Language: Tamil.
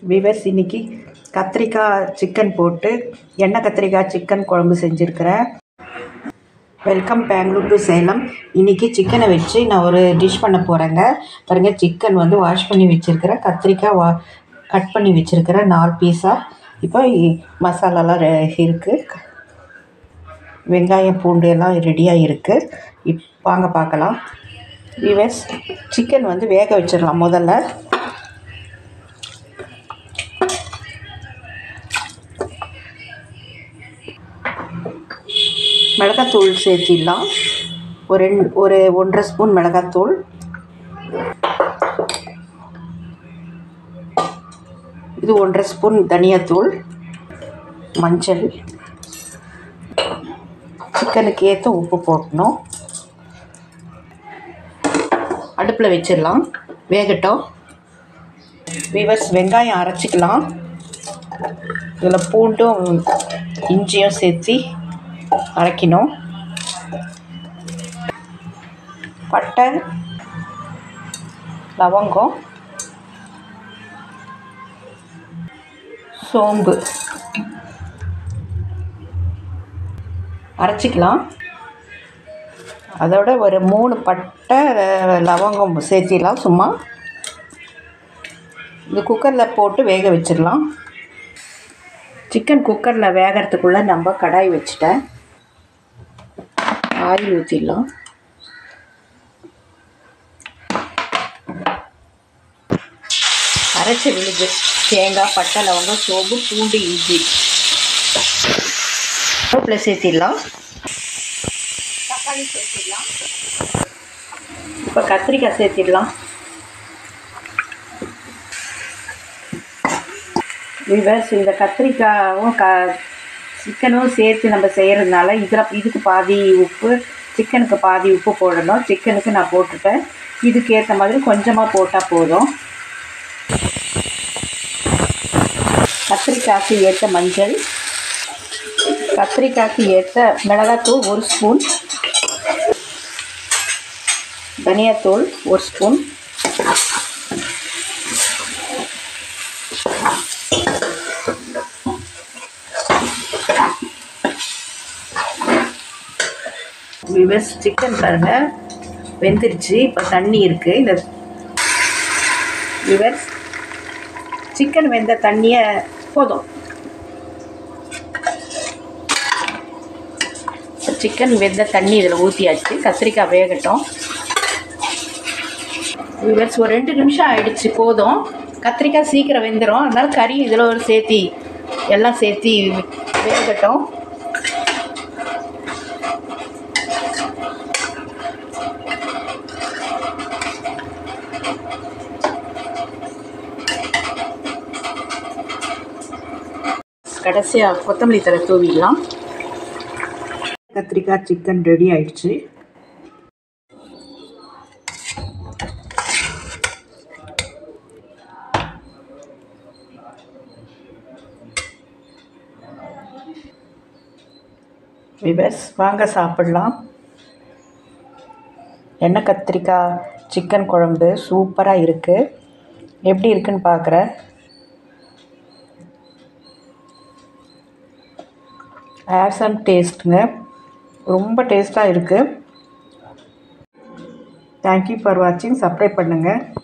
விவர்ஸ் இன்னைக்கு கத்திரிக்காய் சிக்கன் போட்டு எண்ணெய் கத்திரிக்காய் சிக்கன் குழம்பு செஞ்சுருக்கிறேன் வெல்கம் பெங்களூர் டு சேலம் இன்றைக்கி சிக்கனை வச்சு நான் ஒரு டிஷ் பண்ண போகிறேங்க பாருங்கள் சிக்கன் வந்து வாஷ் பண்ணி வச்சுருக்கிறேன் கத்திரிக்காய் வா கட் பண்ணி வச்சுருக்கிறேன் நாலு பீஸாக இப்போ இ- மசாலாலாம் ரெ இருக்குது வெங்காயம் பூண்டு எல்லாம் ரெடியாக இருக்குது இப் வாங்க பார்க்கலாம் விவஸ் சிக்கன் வந்து வேக வச்சிடலாம் முதல்ல மிளகாத்தூள் சேர்த்திடலாம் ஒரு ரெண்டு ஒரு ஒன்றரை ஸ்பூன் மிளகாத்தூள் இது ஒன்றரை ஸ்பூன் தனியாத்தூள் மஞ்சள் சிக்கனுக்கு ஏற்ற உப்பு போடணும் அடுப்பில் வச்சிடலாம் வேகட்டும் விவர்ஸ் வெங்காயம் அரைச்சிக்கலாம் இதில் பூண்டும் இஞ்சியும் சேர்த்து அரைக்கணும் பட்டை லவங்கம் சோம்பு அரைச்சிக்கலாம் அதோட ஒரு மூணு பட்டை அஹ், லவங்கம் சேர்த்திடலாம் சும்மா இது குக்கரில் போட்டு வேக வச்சிடலாம் சிக்கன் குக்கரில் வேகிறதுக்குள்ளே நம்ம கடாய் வச்சுட்டேன் ஆயில் ஊற்றிடலாம் அரைச்ச விழுது தேங்காய் பட்டை லவங்கம் சோம்பு பூண்டு இஞ்சி கருவேப்பிலை சேர்த்திடலாம் தக்காளி சேர்த்திடலாம் இப்போ கத்திரிக்காய் சேர்த்திடலாம் விவர்ஸ் இந்த கத்திரிக்காயும் க சிக்கனும் சேர்த்து நம்ம செய்கிறதுனால இதில் இதுக்கு பாதி உப்பு சிக்கனுக்கு பாதி உப்பு போடணும் சிக்கனுக்கு நான் போட்டுட்டேன் இதுக்கு ஏற்ற மாதிரி கொஞ்சமாக போட்டால் போதும் கத்திரிக்காய்க்கு ஏற்ற மஞ்சள் கத்திரிக்காய்க்கு ஏற்ற மிளகாத்தூள் ஒரு ஸ்பூன் தனியாத்தூள் ஒரு ஸ்பூன் விவஸ் சிக்கன் பாருங்க வெந்துருச்சு இப்போ தண்ணி இருக்குது இந்த விவர்ஸ் சிக்கன் வெந்த தண்ணியை போதும் சிக்கன் வெந்த தண்ணி இதில் ஊற்றியாச்சு கத்திரிக்காய் வேகட்டும் விவர்ஸ் ஒரு ரெண்டு நிமிஷம் ஆயிடுச்சு போதும் கத்திரிக்காய் சீக்கிரம் வெந்துடும் அதனால கறி இதில் ஒரு சேர்த்தி எல்லாம் சேர்த்தி வேகட்டும் கடைசியாக கொத்தமல்லி தலை தூவிடலாம் கத்திரிக்காய் சிக்கன் ரெடி ஆயிடுச்சு விபஸ் வாங்க சாப்பிடலாம் எண்ணெய் கத்திரிக்காய் சிக்கன் குழம்பு சூப்பராக இருக்குது எப்படி இருக்குன்னு பார்க்குறேன் ஆசம் டேஸ்ட்டுங்க ரொம்ப டேஸ்ட்டாக இருக்குது தேங்க்யூ ஃபார் வாட்சிங் சப்ஸ்கிரைப் பண்ணுங்கள்